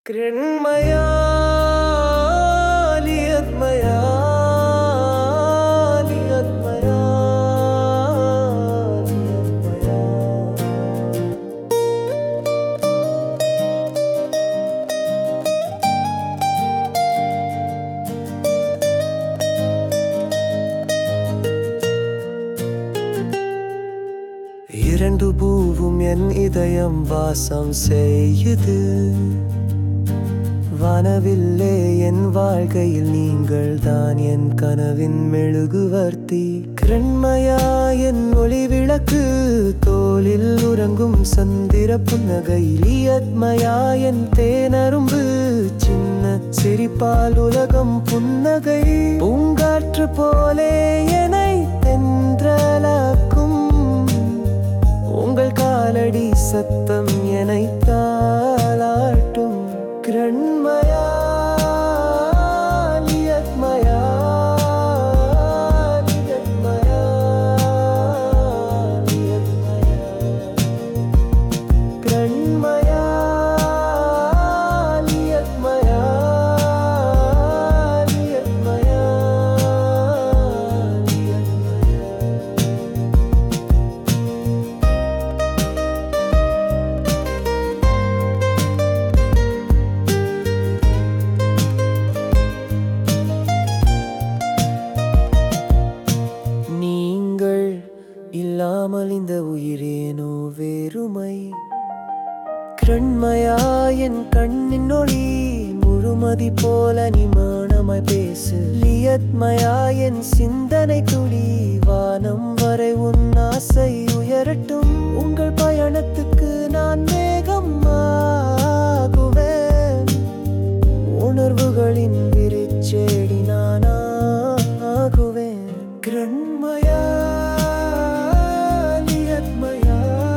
कृण्मया लियद्मया लियद्मया लियद्मया இரண்டு பூவும் என் இதயம் வாசம் செய்யுது வானவில்லே என் வாழ்க்கையில் நீங்கள் தான் என் கனவின் மெழுகுவர்த்தி கிரண்மயா என் ஒளி விளக்கு தோளில் உறங்கும் சந்திர புன்னகை லியத்மயா என் தேனரும்பு சின்ன சிரிப்பால் உலகம் புன்னகை பூங்காற்று போலே என்னை தென்றலாக்கும் உங்கள் காலடி சத்தம் என்னை தாளாட்டும் கிரண்மயா லியத்மயா, லியத்மயா, லியத்மயா. கிரண்மயா லியத்மயா, லியத்மயா, லியத்மயா. நீங்கள் இல்லாமல் இந்த உயிரேனோ வேறுமை கிரண்மயா என் கண்ணின் ஒளி முழுமதி போல நிமானமாய் பேசு லியத்மயா என் சிந்தனை துளி வானம் வரை உன் ஆசை உயரட்டும் உங்கள் பயணத்துக்கு நான் மேகம் ஆகுவேன் உணர்வுகளின் விரிச்செடி நானாகுவேன் கிரண்மயா லியத்மயா,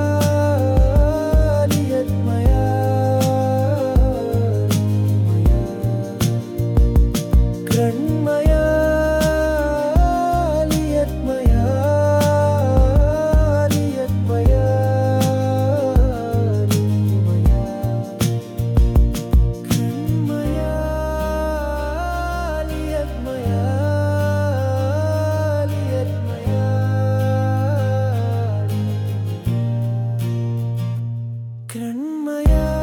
லியத்மயா, கிரண்மயா லியத்மயா, லியத்மயா, லியத்மயா. கிரண்மயா லியத்மயா, லியத்மயா, கிரண்மயா